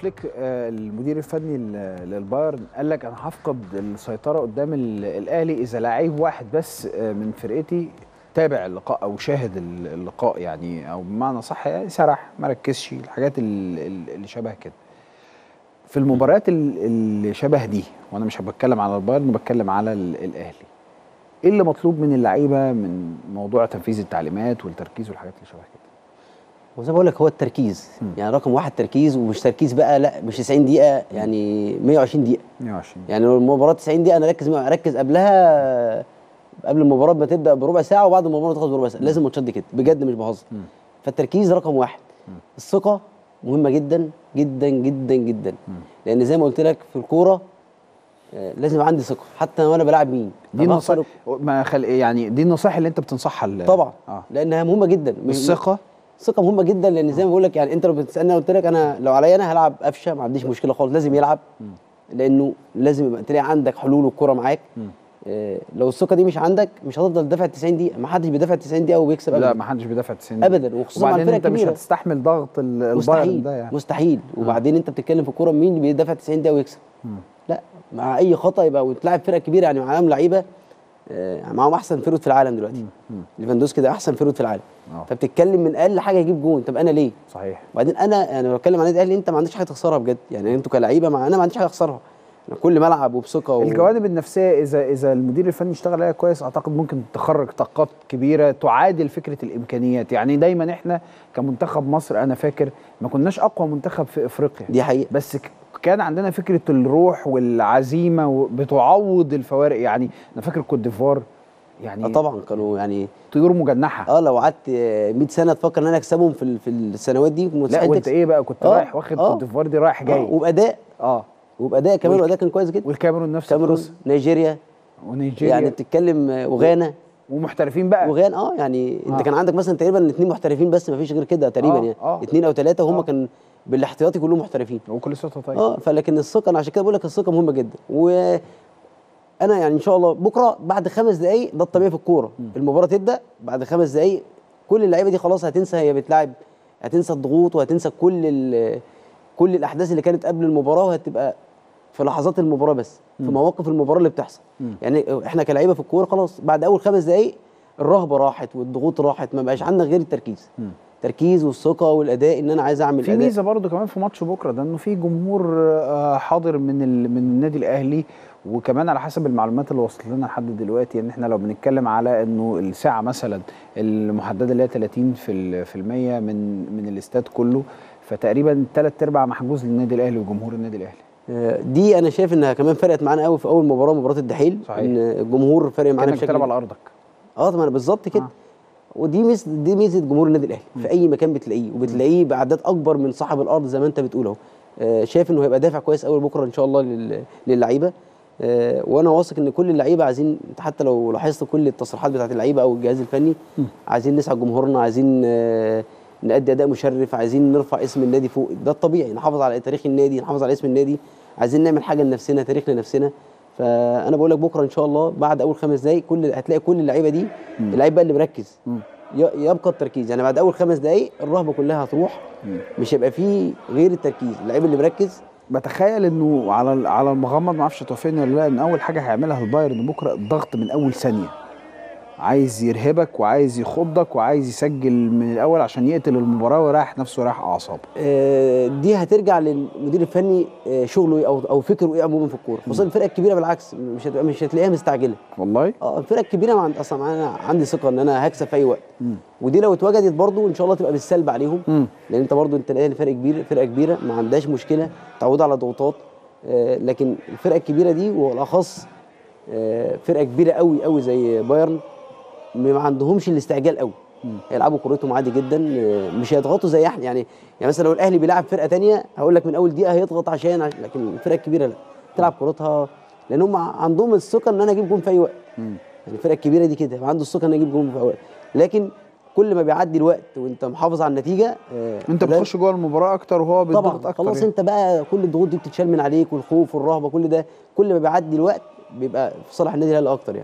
فليك آه، المدير الفني ل- للبايرن قال لك انا هفقد السيطره قدام ال- الاهلي اذا لعيب واحد بس آه، من فرقتي تابع اللقاء او شاهد ال- اللقاء يعني او بمعنى صح يعني سرح ما ركزش الحاجات ال- ال- اللي شبه كده في المباريات ال- اللي شبه دي وانا مش بتكلم على البايرن بتكلم على ال- الاهلي ايه اللي مطلوب من اللعيبه من موضوع تنفيذ التعليمات والتركيز والحاجات اللي شبه كده وزي ما بقول لك هو التركيز يعني رقم واحد تركيز ومش تركيز بقى لا مش 90 دقيقه يعني 120 دقيقه 120 يعني لو المباراه 90 دقيقه انا اركز اركز قبلها قبل المباراه ما تبدا بربع ساعه وبعد المباراه تخلص بربع ساعه لازم الماتشات دي كده بجد مش بهزر فالتركيز رقم واحد الثقه مهمه جدا جدا جدا جدا لان زي ما قلت لك في الكوره آه، لازم يبقى عندي ثقه حتى وانا بلعب مين دي طب نصائح أخسر- ما خل... يعني دي النصائح اللي انت بتنصحها ل- طبعا اه لانها مهمه جدا مش- الثقه الثقه مهمه جدا لان زي ما بقول لك يعني انت لو بتسالني قلت لك انا لو عليا انا هلعب قفشه ما عنديش مشكله خالص لازم يلعب لانه لازم يبقى تلاقي عندك حلول والكره معاك آه لو الثقه دي مش عندك مش هتفضل تدافع 90 دقيقه ما حدش بيدافع 90 دقيقه وبيكسب لا أبداً. ما حدش بيدافع 90 دقيقة. ابدا وخصوصا مع وبعدين الفرق انت مش الكبيره هتستحمل ضغط ال- البايرن مستحيل ده يعني مستحيل وبعدين انت بتتكلم في الكوره مين اللي بيدافع 90 دقيقه ويكسب لا مع اي خطا يبقى وتلاعب فرقه كبيره يعني معاهم لعيبه آه، معاهم احسن فيرود في العالم دلوقتي ليفاندوسكي ده احسن فيرود في العالم اه. فبتتكلم من اقل حاجه يجيب جون طب انا ليه صحيح وبعدين انا انا بتكلم عن النادي الاهلي انت ما عندكش حاجه تخسرها بجد يعني انتوا كلعيبه مع انا ما عنديش حاجه اخسرها انا كل ملعب وبثقه و... الجوانب النفسيه اذا اذا المدير الفني اشتغل عليها كويس اعتقد ممكن تخرج طاقات كبيره تعادل فكره الامكانيات يعني دايما احنا كمنتخب مصر انا فاكر ما كناش اقوى منتخب في افريقيا دي حقيقه بس ك- كان عندنا فكره الروح والعزيمه و- بتعوض الفوارق يعني انا فاكر كوت ديفوار يعني اه طبعا كانوا يعني طيور مجنحه اه لو قعدت آه، 100 سنه تفكر ان انا اكسبهم في ال- في السنوات دي لا مستحيل وانت تكسب. ايه بقى كنت آه، رايح واخد آه. كوت ديفوار دي رايح آه جاي وباداء اه وباداء كمان والك- واداء كان كويس جدا والكاميرون نفس كاميرون القصه نيجيريا ونيجيريا يعني بتتكلم آه، وغانا ومحترفين بقى وغانا اه يعني آه. انت كان عندك مثلا تقريبا اثنين محترفين بس ما فيش غير كده تقريبا آه، يعني آه. اثنين او ثلاثه وهم آه. كان بالاحتياطي كلهم محترفين وكل سنه وأنت طيب اه فلكن الثقه انا عشان كده بقول لك الثقه مهمه جدا و انا يعني ان شاء الله بكره بعد خمس دقائق ده الطبيعي في الكوره المباراه تبدا بعد خمس دقائق كل اللعيبه دي خلاص هتنسى هي بتلعب هتنسى الضغوط وهتنسى كل ال- كل الاحداث اللي كانت قبل المباراه وهتبقى في لحظات المباراه بس في مواقف المباراه اللي بتحصل يعني احنا كلعيبه في الكوره خلاص بعد اول خمس دقائق الرهبه راحت والضغوط راحت ما بقاش عندك غير التركيز التركيز والثقه والاداء ان انا عايز اعمل في اداء ميزه برضو كمان في ماتش بكره ده انه في جمهور آه، حاضر من ال... من النادي الاهلي وكمان على حسب المعلومات اللي وصلت لنا لحد دلوقتي ان احنا لو بنتكلم على انه الساعه مثلا المحدده اللي هي 30 في ال- في المية من من الاستاد كله فتقريبا ثلاث ارباع محجوز للنادي الاهلي وجمهور النادي الاهلي آه، دي انا شايف انها كمان فرقت معانا قوي في اول مباراه مباراه الدحيل صحيح. ان الجمهور فرق معانا كانك بتلعب بشكل على ارضك اه طبعا بالظبط كده آه. ودي ميزه دي ميزه جمهور النادي الاهلي في اي مكان بتلاقيه وبتلاقيه باعداد اكبر من صاحب الارض زي ما انت بتقول اهو آه، شايف انه هيبقى دافع كويس قوي بكره ان شاء الله لل- للعيبه آه، وانا واثق ان كل اللعيبه عايزين انت حتى لو لاحظت كل التصريحات بتاعت اللعيبه او الجهاز الفني عايزين نسعد جمهورنا عايزين آه، نأدي اداء مشرف عايزين نرفع اسم النادي فوق ده الطبيعي نحافظ على تاريخ النادي نحافظ على اسم النادي عايزين نعمل حاجه لنفسنا تاريخ لنفسنا فانا بقول لك بكره ان شاء الله بعد اول خمس دقائق كل هتلاقي كل اللعيبه دي اللعيب بقى اللي مركز ي- يبقى التركيز يعني بعد اول خمس دقائق الرهبه كلها هتروح مش هيبقى فيه غير التركيز اللعيب اللي مركز بتخيل انه على ال- على المغمض ما اعرفش توافقني ولا لا ان اول حاجه هيعملها البايرن بكره الضغط من اول ثانيه عايز يرهبك وعايز يخضك وعايز يسجل من الاول عشان يقتل المباراه ويريح نفسه ويريح اعصابه آه، دي هترجع للمدير الفني آه، شغله ايه او او فكره ايه عموما في الكوره خصوصا الفرقه الكبيره بالعكس مش هتبقى مش هتلاقيها مستعجله والله اه الفرقه الكبيره ما عند اصلا انا عندي ثقه ان انا هكسب في اي وقت ودي لو اتوجدت برضو ان شاء الله تبقى بالسلب عليهم مم. لان انت برضو انت الاهلي فرقه كبيره فرقه كبيره ما عندهاش مشكله تعود على ضغوطات آه، لكن الفرقه الكبيره دي والاخص آه، فرقه كبيره قوي قوي زي بايرن ما عندهمش الاستعجال قوي هيلعبوا كورتهم عادي جدا آه، مش هيضغطوا زي احنا يعني يعني مثلا لو الاهلي بيلعب فرقه تانية هقول لك من اول دقيقه هيضغط عشان عش- لكن الفرقه الكبيره لا تلعب كورتها لان هم عندهم الثقه ان انا اجيب جون في اي وقت يعني الفرقه الكبيره دي كده يبقى عنده الثقه ان اجيب جون في اي وقت لكن كل ما بيعدي الوقت وانت محافظ على النتيجه آه، انت لا- بتخش جوه المباراه اكتر وهو بيضغط طبعا اكتر خلاص يعني. انت بقى كل الضغوط دي بتتشال من عليك والخوف والرهبه كل ده كل ما بيعدي الوقت بيبقى في صالح النادي الاهلي اكتر يعني